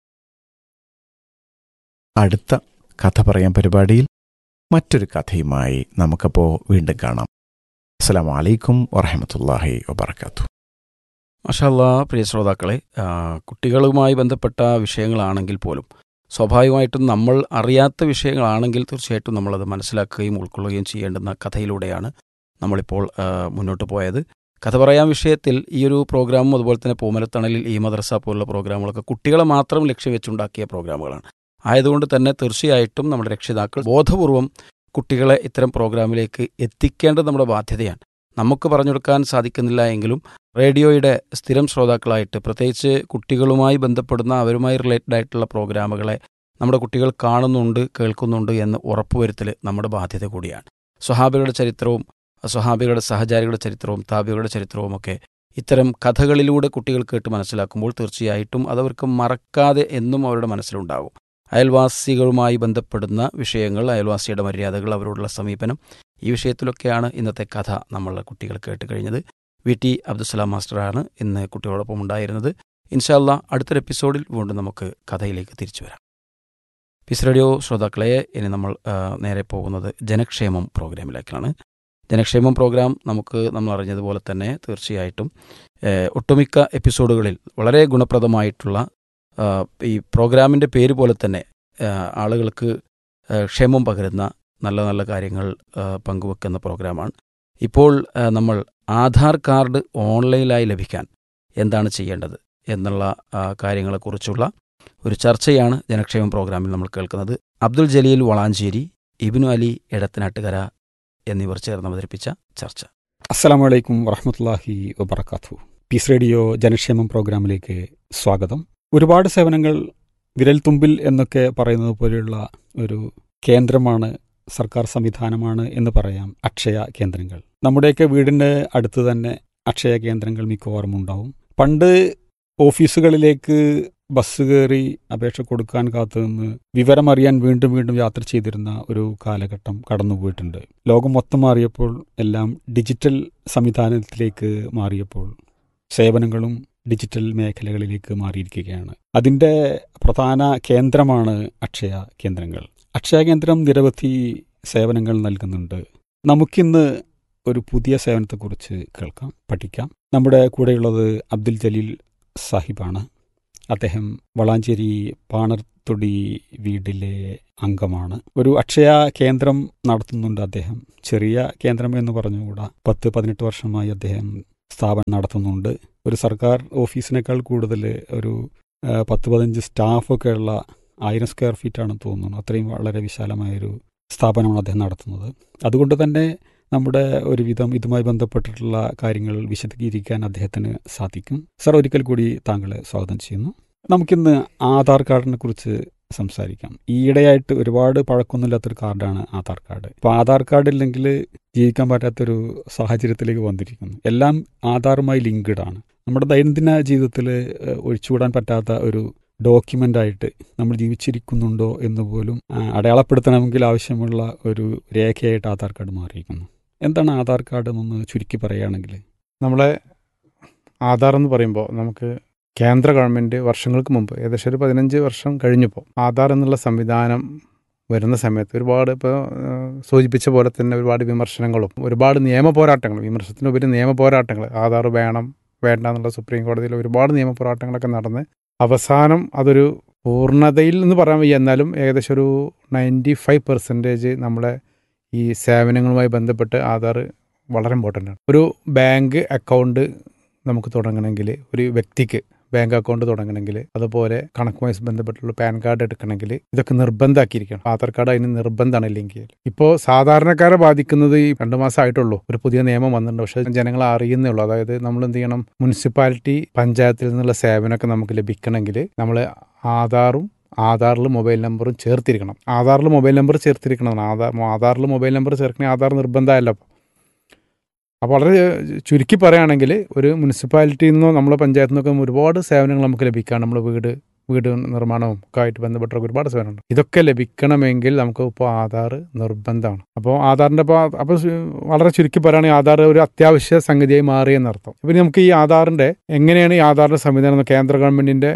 അടുത്ത കഥ പറയാൻ പരിപാടിയിൽ മറ്റൊരു കഥയുമായി നമുക്കപ്പോൾ വീണ്ടും കാണാം അസ്സാം വലൈക്കും വറഹമത്തല്ലാഹി വബർക്കാത്തു മഷാല്ലാ പ്രിയ ശ്രോതാക്കളെ ആ, കുട്ടികളുമായി ബന്ധപ്പെട്ട വിഷയങ്ങളാണെങ്കിൽ പോലും സ്വാഭാവികമായിട്ടും നമ്മൾ അറിയാത്ത വിഷയങ്ങളാണെങ്കിൽ തീർച്ചയായിട്ടും നമ്മളത് മനസ്സിലാക്കുകയും ഉൾക്കൊള്ളുകയും ചെയ്യേണ്ടുന്ന കഥയിലൂടെയാണ് നമ്മളിപ്പോൾ ആ, മുന്നോട്ട് പോയത് കഥ പറയാൻ വിഷയത്തിൽ ഈ ഒരു പ്രോഗ്രാമും അതുപോലെ തന്നെ പൂമരത്തണലിൽ ഈ മദ്രസ പോലുള്ള പ്രോഗ്രാമുകളൊക്കെ കുട്ടികളെ മാത്രം ലക്ഷ്യം വെച്ചുണ്ടാക്കിയ പ്രോഗ്രാമുകളാണ് ആയതുകൊണ്ട് തന്നെ തീർച്ചയായിട്ടും നമ്മുടെ രക്ഷിതാക്കൾ ബോധപൂർവം കുട്ടികളെ ഇത്തരം പ്രോഗ്രാമിലേക്ക് എത്തിക്കേണ്ടത് നമ്മുടെ ബാധ്യതയാണ് നമുക്ക് പറഞ്ഞു കൊടുക്കാൻ സാധിക്കുന്നില്ല എങ്കിലും റേഡിയോയുടെ സ്ഥിരം ശ്രോതാക്കളായിട്ട് പ്രത്യേകിച്ച് കുട്ടികളുമായി ബന്ധപ്പെടുന്ന അവരുമായി റിലേറ്റഡ് ആയിട്ടുള്ള പ്രോഗ്രാമുകളെ നമ്മുടെ കുട്ടികൾ കാണുന്നുണ്ട് കേൾക്കുന്നുണ്ട് എന്ന് ഉറപ്പുവരുത്തൽ നമ്മുടെ ബാധ്യത കൂടിയാണ് സ്വഹാബികളുടെ ചരിത്രവും സ്വഹാബികളുടെ സഹചാരികളുടെ ചരിത്രവും താബികളുടെ ചരിത്രവും ഒക്കെ ഇത്തരം കഥകളിലൂടെ കുട്ടികൾ കേട്ട് മനസ്സിലാക്കുമ്പോൾ തീർച്ചയായിട്ടും അതവർക്ക് മറക്കാതെ എന്നും അവരുടെ മനസ്സിലുണ്ടാകും അയൽവാസികളുമായി ബന്ധപ്പെടുന്ന വിഷയങ്ങൾ അയൽവാസിയുടെ മര്യാദകൾ അവരോടുള്ള സമീപനം ഈ വിഷയത്തിലൊക്കെയാണ് ഇന്നത്തെ കഥ നമ്മൾ കുട്ടികൾ കേട്ട് കഴിഞ്ഞത് വി ടി അബ്ദുസലാം മാസ്റ്ററാണ് ഇന്ന് കുട്ടികളോടൊപ്പം ഉണ്ടായിരുന്നത് ഇൻഷാല്ല അടുത്തൊരു എപ്പിസോഡിൽ വീണ്ടും നമുക്ക് കഥയിലേക്ക് തിരിച്ചു വരാം പീസ് റേഡിയോ ശ്രോതാക്കളെ ഇനി നമ്മൾ ആ, നേരെ പോകുന്നത് ജനക്ഷേമം പ്രോഗ്രാമിലേക്കാണ് ജനക്ഷേമം പ്രോഗ്രാം നമുക്ക് നമ്മൾ അറിഞ്ഞതുപോലെ തന്നെ തീർച്ചയായിട്ടും ഏഹ്, ഒട്ടുമിക്ക എപ്പിസോഡുകളിൽ വളരെ ഗുണപ്രദമായിട്ടുള്ള ആ, ഈ പ്രോഗ്രാമിൻ്റെ പേര് പോലെ തന്നെ ആ, ആളുകൾക്ക് ആ, ക്ഷേമം പകരുന്ന നല്ല നല്ല കാര്യങ്ങൾ ആ, പങ്കുവെക്കുന്ന പ്രോഗ്രാമാണ് ഇപ്പോൾ ആ, നമ്മൾ ആധാർ കാർഡ് ഓൺലൈനായി ലഭിക്കാൻ എന്താണ് ചെയ്യേണ്ടത് എന്നുള്ള ആ, കാര്യങ്ങളെക്കുറിച്ചുള്ള ഒരു ചർച്ചയാണ് ജനക്ഷേമ പ്രോഗ്രാമിൽ നമ്മൾ കേൾക്കുന്നത് അബ്ദുൽ ജലീൽ വളാഞ്ചേരി ഇബിനു അലി എടത്തനാട്ടുകര എന്നിവർ ചേർന്ന് അവതരിപ്പിച്ച ചർച്ച അസ്സാം വലൈക്കും വറഹമത്തല്ലാഹി വബർക്കാത്തു പീസ് റേഡിയോ ജനക്ഷേമം പ്രോഗ്രാമിലേക്ക് സ്വാഗതം ഒരുപാട് സേവനങ്ങൾ വിരൽത്തുമ്പിൽ എന്നൊക്കെ പറയുന്നത് പോലെയുള്ള ഒരു കേന്ദ്രമാണ് സർക്കാർ സംവിധാനമാണ് എന്ന് പറയാം അക്ഷയ കേന്ദ്രങ്ങൾ നമ്മുടെയൊക്കെ വീടിൻ്റെ അടുത്ത് തന്നെ അക്ഷയ കേന്ദ്രങ്ങൾ മിക്കവാറും ഉണ്ടാവും പണ്ട് ഓഫീസുകളിലേക്ക് ബസ് കയറി അപേക്ഷ കൊടുക്കാൻ കാത്തുനിന്ന് വിവരമറിയാൻ വീണ്ടും വീണ്ടും യാത്ര ചെയ്തിരുന്ന ഒരു കാലഘട്ടം കടന്നുപോയിട്ടുണ്ട് ലോകം മൊത്തം മാറിയപ്പോൾ എല്ലാം ഡിജിറ്റൽ സംവിധാനത്തിലേക്ക് മാറിയപ്പോൾ സേവനങ്ങളും ഡിജിറ്റൽ മേഖലകളിലേക്ക് മാറിയിരിക്കുകയാണ് അതിൻ്റെ പ്രധാന കേന്ദ്രമാണ് അക്ഷയ കേന്ദ്രങ്ങൾ അക്ഷയ കേന്ദ്രം നിരവധി സേവനങ്ങൾ നൽകുന്നുണ്ട് നമുക്കിന്ന് ഒരു പുതിയ സേവനത്തെക്കുറിച്ച് കേൾക്കാം പഠിക്കാം നമ്മുടെ കൂടെയുള്ളത് അബ്ദുൽ ജലീൽ സാഹിബാണ് അദ്ദേഹം വളാഞ്ചേരി പാണർതൊടി വീടിലെ അംഗമാണ് ഒരു അക്ഷയ കേന്ദ്രം നടത്തുന്നുണ്ട് അദ്ദേഹം ചെറിയ കേന്ദ്രം എന്ന് പറഞ്ഞുകൂടാ പത്ത് പതിനെട്ട് വർഷമായി അദ്ദേഹം സ്ഥാപനം നടത്തുന്നുണ്ട് ഒരു സർക്കാർ ഓഫീസിനേക്കാൾ കൂടുതൽ ഒരു ആ, പത്ത് പതിനഞ്ച് സ്റ്റാഫൊക്കെ ഉള്ള ആയിരം സ്ക്വയർ ഫീറ്റ് ആണെന്ന് തോന്നുന്നു അത്രയും വളരെ വിശാലമായൊരു സ്ഥാപനമാണ് അദ്ദേഹം നടത്തുന്നത് അതുകൊണ്ട് തന്നെ നമ്മുടെ ഒരുവിധം ഇതുമായി ബന്ധപ്പെട്ടിട്ടുള്ള കാര്യങ്ങൾ വിശദീകരിക്കാൻ അദ്ദേഹത്തിന് സാധിക്കും സർ ഒരിക്കൽ കൂടി താങ്കളെ സ്വാഗതം ചെയ്യുന്നു നമുക്കിന്ന് ആധാർ കാർഡിനെ കുറിച്ച് സംസാരിക്കാം ഈയിടെയായിട്ട് ഒരുപാട് പഴക്കമൊന്നുമില്ലാത്തൊരു കാർഡാണ് ആധാർ കാർഡ് അപ്പോൾ ആധാർ കാർഡ് ഇല്ലെങ്കിൽ ജീവിക്കാൻ പറ്റാത്തൊരു സാഹചര്യത്തിലേക്ക് വന്നിരിക്കുന്നു എല്ലാം ആധാറുമായി ലിങ്ക്ഡ് ആണ് നമ്മുടെ ദൈനംദിന ജീവിതത്തിൽ ഏഹ്, ഒഴിച്ചുകൂടാൻ പറ്റാത്ത ഒരു ഡോക്യുമെൻ്റ് ആയിട്ട് നമ്മൾ ജീവിച്ചിരിക്കുന്നുണ്ടോ എന്ന് പോലും ആ, അടയാളപ്പെടുത്തണമെങ്കിൽ ആവശ്യമുള്ള ഒരു രേഖയായിട്ട് ആധാർ കാർഡ് മാറിയിരിക്കുന്നു എന്താണ് ആധാർ കാർഡ് എന്നൊന്ന് ചുരുക്കി പറയുകയാണെങ്കിൽ നമ്മളെ ആധാർ എന്ന് പറയുമ്പോൾ നമുക്ക് കേന്ദ്ര ഗവൺമെൻറ് വർഷങ്ങൾക്ക് മുമ്പ് ഏകദേശം ഒരു പതിനഞ്ച് വർഷം കഴിഞ്ഞപ്പോൾ ആധാർ എന്നുള്ള സംവിധാനം വരുന്ന സമയത്ത് ഒരുപാട് ഇപ്പോൾ സൂചിപ്പിച്ച പോലെ തന്നെ ഒരുപാട് വിമർശനങ്ങളും ഒരുപാട് നിയമ പോരാട്ടങ്ങൾ വിമർശനത്തിനുപരി നിയമ പോരാട്ടങ്ങൾ ആധാർ വേണം വേണ്ട എന്നുള്ള സുപ്രീം കോടതിയിൽ ഒരുപാട് നിയമ പോരാട്ടങ്ങളൊക്കെ നടന്ന് അവസാനം അതൊരു പൂർണ്ണതയിൽ എന്ന് പറയാൻ വയ്യ എന്നാലും ഏകദേശം ഒരു നയൻറ്റി ഫൈവ് പെർസെൻറ്റേജ് നമ്മളെ ഈ സേവനങ്ങളുമായി ബന്ധപ്പെട്ട് ആധാർ വളരെ ഇമ്പോർട്ടൻ്റ് ആണ് ഒരു ബാങ്ക് അക്കൗണ്ട് നമുക്ക് തുടങ്ങണമെങ്കിൽ ഒരു വ്യക്തിക്ക് ബാങ്ക് അക്കൗണ്ട് തുടങ്ങണമെങ്കിൽ അതുപോലെ കണക്കുമായി ബന്ധപ്പെട്ടുള്ള പാൻ കാർഡ് എടുക്കണമെങ്കിൽ ഇതൊക്കെ നിർബന്ധമാക്കിയിരിക്കണം ആധാർ കാർഡ് അതിന് നിർബന്ധമാണ് ഇല്ലെങ്കിൽ ഇപ്പോൾ സാധാരണക്കാരെ ബാധിക്കുന്നത് ഈ രണ്ട് മാസം ആയിട്ടുള്ളൂ ഒരു പുതിയ നിയമം വന്നിട്ടുണ്ട് പക്ഷേ ജനങ്ങൾ അറിയുന്നേ ഉള്ളൂ അതായത് നമ്മൾ എന്ത് ചെയ്യണം മുനിസിപ്പാലിറ്റി പഞ്ചായത്തിൽ നിന്നുള്ള സേവനമൊക്കെ നമുക്ക് ലഭിക്കണമെങ്കിൽ നമ്മൾ ആധാറും ആധാറിൽ മൊബൈൽ നമ്പറും ചേർത്തിരിക്കണം ആധാറിൽ മൊബൈൽ നമ്പർ ചേർത്തിരിക്കണം ആധാർ ആധാറിൽ മൊബൈൽ നമ്പർ ചേർക്കണേ ആധാർ നിർബന്ധമല്ല അപ്പോൾ വളരെ ചുരുക്കി പറയുകയാണെങ്കിൽ ഒരു മുനിസിപ്പാലിറ്റിയിൽ നിന്നോ നമ്മളെ പഞ്ചായത്തിൽ നിന്നൊക്കെ ഒരുപാട് സേവനങ്ങൾ നമുക്ക് ലഭിക്കാം നമ്മൾ വീട് വീട് നിർമ്മാണവും ഒക്കെ ആയിട്ട് ബന്ധപ്പെട്ട ഒരുപാട് സേവനമുണ്ട് ഇതൊക്കെ ലഭിക്കണമെങ്കിൽ നമുക്ക് ഇപ്പോൾ ആധാർ നിർബന്ധമാണ് അപ്പോൾ ആധാറിൻ്റെ ഇപ്പോൾ അപ്പോൾ വളരെ ചുരുക്കി പറയുകയാണെങ്കിൽ ആധാർ ഒരു അത്യാവശ്യ സംഗതിയായി മാറിയെന്നർത്ഥം അപ്പോൾ നമുക്ക് ഈ ആധാറിൻ്റെ എങ്ങനെയാണ് ഈ ആധാറിൻ്റെ സംവിധാനം എന്ന് കേന്ദ്ര ഗവൺമെൻറ്റിൻ്റെ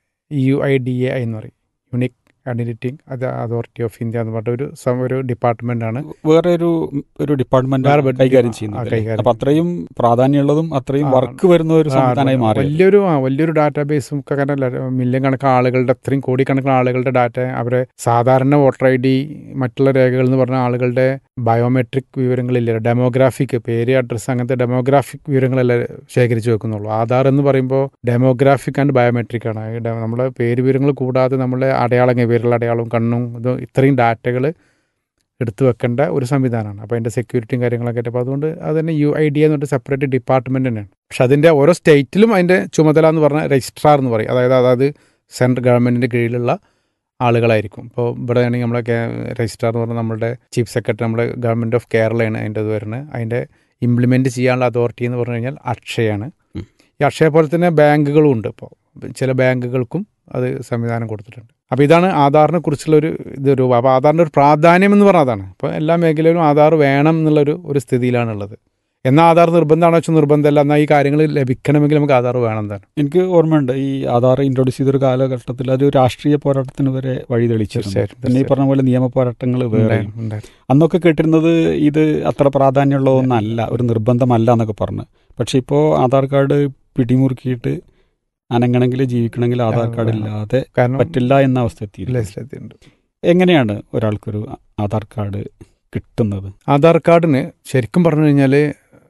യു ഐ ഡി എ എന്ന് പറയും unique identity authority of India എന്ന് പറഞ്ഞ ഒരു സം- ഒരു ഡിപ്പാർട്ട്മെന്റാണ് വേറെ ഒരു ഒരു ഡിപ്പാർട്ട്മെന്റ് വേറെ ഒരു കൈകാര്യം ആ, ചെയ്യുന്നത് കൈകാര്യം അപ്പൊ അത്രയും പ്രാധാന്യമുള്ളതും അത്രയും ആ, വർക്ക് വരുന്ന ഒരു സംവിധാനമായി ആ, മാറി വലിയൊരു ആ, വലിയൊരു ഡാറ്റാബേസും ഒക്കെ കാരണം മില്യൺ കണക്കിന് ആളുകളുടെ അത്രയും കോടിക്കണക്കിന് ആളുകളുടെ ഡാറ്റ അവരെ സാധാരണ വോട്ടർ ഐ ഡി മറ്റുള്ള രേഖകൾ എന്ന് പറഞ്ഞ ആളുകളുടെ ബയോമെട്രിക് വിവരങ്ങളില്ല ഡെമോഗ്രാഫിക് പേര് അഡ്രസ്സ് അങ്ങനത്തെ ഡെമോഗ്രാഫിക് വിവരങ്ങളെല്ലാം ശേഖരിച്ച് വെക്കുന്നുള്ളൂ ആധാർ എന്ന് പറയുമ്പോൾ ഡെമോഗ്രാഫിക് ആൻഡ് ബയോമെട്രിക് ആണ് ഈ ഡെ- നമ്മളെ പേര് വിവരങ്ങൾ കൂടാതെ നമ്മളെ അടയാളങ്ങൾ പേരുള്ള അടയാളവും കണ്ണും ഇത് ഇത്രയും ഡാറ്റകൾ എടുത്തു വെക്കേണ്ട ഒരു സംവിധാനമാണ് അപ്പോൾ അതിൻ്റെ സെക്യൂരിറ്റിയും കാര്യങ്ങളൊക്കെ ആയിട്ട് അപ്പോൾ അതുകൊണ്ട് അത് തന്നെ യു ഐ ഡി എന്ന് പറഞ്ഞിട്ട് സെപ്പറേറ്റ് ഡിപ്പാർട്ട്മെൻറ്റ് തന്നെയാണ് പക്ഷെ അതിൻ്റെ ഓരോ സ്റ്റേറ്റിലും അതിൻ്റെ ചുമതല എന്ന് പറഞ്ഞാൽ രജിസ്ട്രാർ എന്ന് പറയും അതായത് അതായത് സെൻട്രൽ ഗവൺമെൻറ്റിൻ്റെ കീഴിലുള്ള ആളുകളായിരിക്കും ഇപ്പോൾ ഇവിടെ ആണെങ്കിൽ നമ്മളെ രജിസ്ട്രാർ എന്ന് പറഞ്ഞാൽ നമ്മുടെ ചീഫ് സെക്രട്ടറി നമ്മുടെ ഗവൺമെൻറ് ഓഫ് കേരളയാണ് അതിൻ്റെ ഇത് വരുന്നത് അതിൻ്റെ ഇംപ്ലിമെൻറ്റ് ചെയ്യാനുള്ള അതോറിറ്റി എന്ന് പറഞ്ഞു കഴിഞ്ഞാൽ അക്ഷയാണ് ഉം. ഈ അക്ഷയ പോലെ തന്നെ ബാങ്കുകളും ഉണ്ട് ഇപ്പോൾ ചില ബാങ്കുകൾക്കും അത് സംവിധാനം കൊടുത്തിട്ടുണ്ട് അപ്പോൾ ഇതാണ് ആധാറിനെ കുറിച്ചുള്ള ഒരു ഇതൊരു അപ്പോൾ ആധാറിൻ്റെ ഒരു പ്രാധാന്യം എന്ന് പറഞ്ഞാൽ അതാണ് അപ്പോൾ എല്ലാ മേഖലയിലും ആധാർ വേണം എന്നുള്ളൊരു ഒരു സ്ഥിതിയിലാണുള്ളത് എന്നാൽ ആധാർ നിർബന്ധമാണോ വെച്ചാൽ നിർബന്ധമല്ല എന്നാൽ ഈ കാര്യങ്ങൾ ലഭിക്കണമെങ്കിൽ നമുക്ക് ആധാർ വേണം തന്നെ എനിക്ക് ഓർമ്മയുണ്ട് ഈ ആധാർ ഇൻട്രൊഡ്യൂസ് ചെയ്തൊരു കാലഘട്ടത്തിൽ അത് രാഷ്ട്രീയ പോരാട്ടത്തിന് വരെ വഴി തെളിച്ചിരുന്നു തീർച്ചയായിട്ടും, പിന്നെ ഈ പറഞ്ഞ പോലെ നിയമ പോരാട്ടങ്ങൾ വേറെ ഉണ്ടായിരുന്നു, ഉണ്ടായിരുന്നു. അന്നൊക്കെ കേട്ടിരുന്നത് ഇത് അത്ര പ്രാധാന്യമുള്ള ഒന്നല്ല ഒരു നിർബന്ധമല്ല എന്നൊക്കെ പറഞ്ഞ് പക്ഷെ ഇപ്പോൾ ആധാർ കാർഡ് പിടിമുറുക്കിയിട്ട് അനങ്ങണമെങ്കിൽ ജീവിക്കണമെങ്കിൽ ആധാർ കാർഡ് വേണം. ഇല്ലാതെ കാരണം പറ്റില്ല എന്ന അവസ്ഥ എത്തിയിരുന്നു ലെജിസ്ലേറ്റീവ് എങ്ങനെയാണ് ഒരാൾക്കൊരു ആധാർ കാർഡ് കിട്ടുന്നത് ആധാർ കാർഡിന് ശരിക്കും പറഞ്ഞു കഴിഞ്ഞാൽ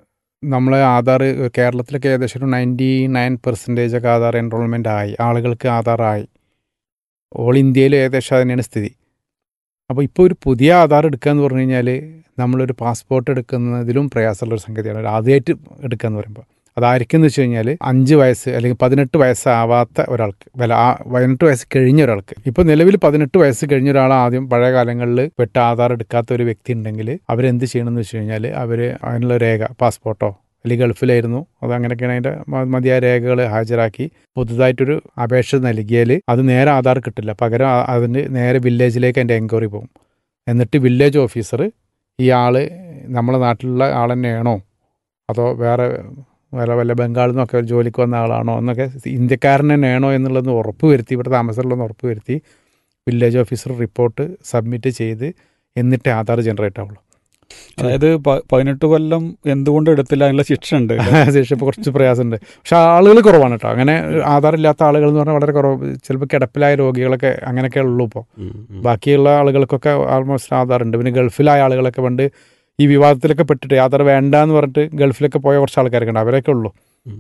നമ്മളെ ആധാർ കേരളത്തിലൊക്കെ ഏകദേശം ഒരു നയൻറ്റി നയൻ പെർസെൻറ്റേജ് ഒക്കെ ആധാർ എൻറോൾമെൻ്റ് ആയി ആളുകൾക്ക് ആധാർ ആയി ഓൾ ഇന്ത്യയിൽ ഏകദേശം അതിനാണ് സ്ഥിതി അപ്പോൾ ഇപ്പോൾ ഒരു പുതിയ ആധാർ എടുക്കുക എന്ന് പറഞ്ഞു കഴിഞ്ഞാൽ നമ്മളൊരു പാസ്പോർട്ട് എടുക്കുന്നതിലും പ്രയാസമുള്ള ഒരു സംഗതിയാണ് ഒരു ആദ്യമായിട്ട് എടുക്കുക എന്ന് പറയുമ്പോൾ അതായിരിക്കും എന്ന് വെച്ച് കഴിഞ്ഞാൽ അഞ്ച് വയസ്സ് അല്ലെങ്കിൽ പതിനെട്ട് വയസ്സാവാത്ത ഒരാൾക്ക് വല്ല ആ പതിനെട്ട് വയസ്സ് കഴിഞ്ഞ ഒരാൾക്ക് ഇപ്പോൾ നിലവിൽ പതിനെട്ട് വയസ്സ് കഴിഞ്ഞ ഒരാൾ ആദ്യം പഴയ കാലങ്ങളിൽ പെട്ട ആധാർ എടുക്കാത്ത ഒരു വ്യക്തി ഉണ്ടെങ്കിൽ അവരെന്ത് ചെയ്യണമെന്ന് വെച്ച് കഴിഞ്ഞാൽ അവർ അതിനുള്ള രേഖ പാസ്പോർട്ടോ അല്ലെങ്കിൽ ഗൾഫിലായിരുന്നു അത് അങ്ങനെയൊക്കെയാണ് അതിൻ്റെ മ- മതിയായ രേഖകൾ ഹാജരാക്കി പുതുതായിട്ടൊരു അപേക്ഷ നൽകിയാൽ അത് നേരെ ആധാർ കിട്ടില്ല പകരം ആ- അതിന് നേരെ വില്ലേജിലേക്ക് അതിൻ്റെ എൻക്വയറി പോകും എന്നിട്ട് വില്ലേജ് ഓഫീസർ ഈ ആൾ നമ്മുടെ നാട്ടിലുള്ള ആൾ തന്നെയാണോ അതോ വേറെ വല്ല വല്ല ബംഗാളിൽ നിന്നൊക്കെ ജോലിക്ക് വന്ന ആളാണോ എന്നൊക്കെ ഇന്ത്യക്കാരൻ തന്നെയാണോ എന്നുള്ളത് ഉറപ്പ് വരുത്തി ഇവിടെ താമസമുള്ളതെന്ന് ഉറപ്പ് വരുത്തി വില്ലേജ് ഓഫീസർ റിപ്പോർട്ട് സബ്മിറ്റ് ചെയ്ത് എന്നിട്ടേ ആധാർ ജനറേറ്റ് ആവുള്ളൂ അതായത് പ- പതിനെട്ട് കൊല്ലം എന്തുകൊണ്ട് എടുത്തില്ല അതിനുള്ള ശിക്ഷ ഉണ്ട് ശേഷം ഇപ്പോൾ കുറച്ച് പ്രയാസമുണ്ട് പക്ഷെ ആളുകൾ കുറവാണ് കേട്ടോ അങ്ങനെ ആധാർ ഇല്ലാത്ത ആളുകൾ എന്ന് പറഞ്ഞാൽ വളരെ കുറവ് ചിലപ്പോൾ കിടപ്പിലായ രോഗികളൊക്കെ അങ്ങനെയൊക്കെ ഉള്ളൂ ഇപ്പോൾ ബാക്കിയുള്ള ആളുകൾക്കൊക്കെ ആൾമോസ്റ്റ് ആധാർ ഉണ്ട് പിന്നെ ഗൾഫിലായ ആളുകളൊക്കെ പണ്ട് ഈ വിവാദത്തിലൊക്കെ പെട്ടിട്ട് ആധാർ വേണ്ട എന്ന് പറഞ്ഞിട്ട് ഗൾഫിലൊക്കെ പോയ കുറച്ച് ആൾക്കാരൊക്കെ ഉണ്ട് അവരൊക്കെ ഉള്ളൂ